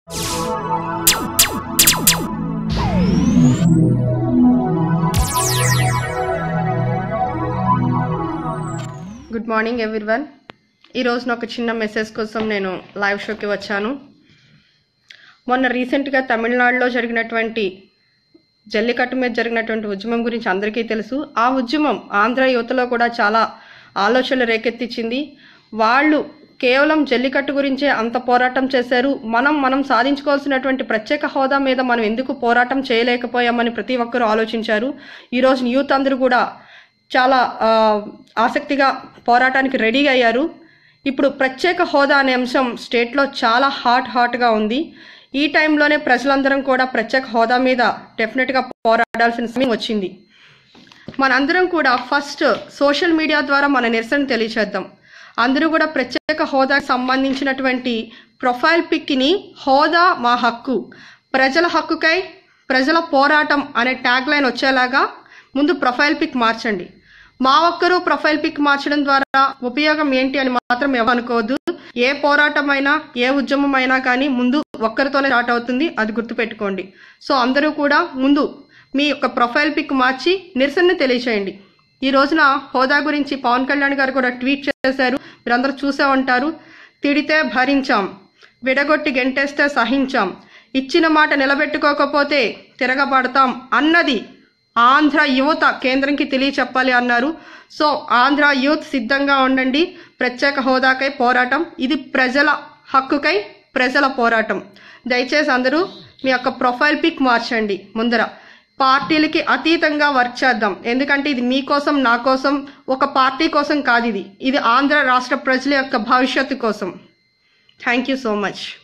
good morning everyone ఈరోజు నాకు చిన్న మెసేజ్ కోసం నేను లైవ్ షోకి వచ్చాను మొన్న రీసెంట్గా తమిళనాడులో జరిగినటువంటి జల్లికట్టు మీద జరిగినటువంటి ఉద్యమం గురించి అందరికీ తెలుసు ఆ ఉద్యమం ఆంధ్ర యువతలో కూడా చాలా ఆలోచనలు రేకెత్తించింది వాళ్ళు కేవలం జల్లికట్టు గురించే అంత పోరాటం చేశారు మనం మనం సాధించుకోవాల్సినటువంటి ప్రత్యేక హోదా మీద మనం ఎందుకు పోరాటం చేయలేకపోయామని ప్రతి ఒక్కరూ ఆలోచించారు ఈరోజు యూత్ అందరూ కూడా చాలా ఆ, ఆసక్తిగా పోరాటానికి రెడీగా అయ్యారు ఇప్పుడు ప్రత్యేక హోదా అనే అంశం స్టేట్లో చాలా హాట్ హాట్గా ఉంది ఈ టైంలోనే ప్రజలందరం కూడా ప్రత్యేక హోదా మీద డెఫినెట్గా పోరాడాల్సిన సమయం వచ్చింది మనందరం కూడా ఫస్ట్ సోషల్ మీడియా ద్వారా మన నిరసన తెలియచేద్దాం అందరూ కూడా ప్రత్యేక హోదాకు సంబంధించినటువంటి ప్రొఫైల్ పిక్ని హోదా మా హక్కు ప్రజల హక్కుకై ప్రజల పోరాటం అనే ట్యాగ్ లైన్ వచ్చేలాగా ముందు ప్రొఫైల్ పిక్ మార్చండి మా ఒక్కరు ప్రొఫైల్ పిక్ మార్చడం ద్వారా ఉపయోగం ఏంటి అని మాత్రం అనుకోవద్దు ఏ పోరాటం అయినా ఏ ఉద్యమం అయినా కానీ ముందు ఒక్కరితోనే స్టార్ట్ అవుతుంది అది గుర్తుపెట్టుకోండి సో అందరూ కూడా ముందు మీ యొక్క ప్రొఫైల్ పిక్ మార్చి నిరసనని తెలియచేయండి ఈ రోజున హోదా గురించి పవన్ కళ్యాణ్ గారు కూడా ట్వీట్ చేశారు మీరందరూ చూసే ఉంటారు తిడితే భరించాం విడగొట్టి గెంటేస్తే సహించాం ఇచ్చిన మాట నిలబెట్టుకోకపోతే తిరగబడతాం అన్నది ఆంధ్ర యువత కేంద్రంకి తెలియచెప్పాలి అన్నారు సో ఆంధ్ర యూత్ సిద్ధంగా ఉండండి ప్రత్యేక హోదాకై పోరాటం ఇది ప్రజల హక్కుకై ప్రజల పోరాటం దయచేసి అందరూ మీ యొక్క ప్రొఫైల్ పిక్ మార్చండి ముందర పార్టీలకి అతీతంగా వర్క్ చేద్దాం ఎందుకంటే ఇది మీకోసం నా కోసం ఒక పార్టీ కోసం కాదు ఇది ఇది ఆంధ్ర రాష్ట్ర ప్రజల యొక్క భవిష్యత్తు కోసం థ్యాంక్ యూ సో మచ్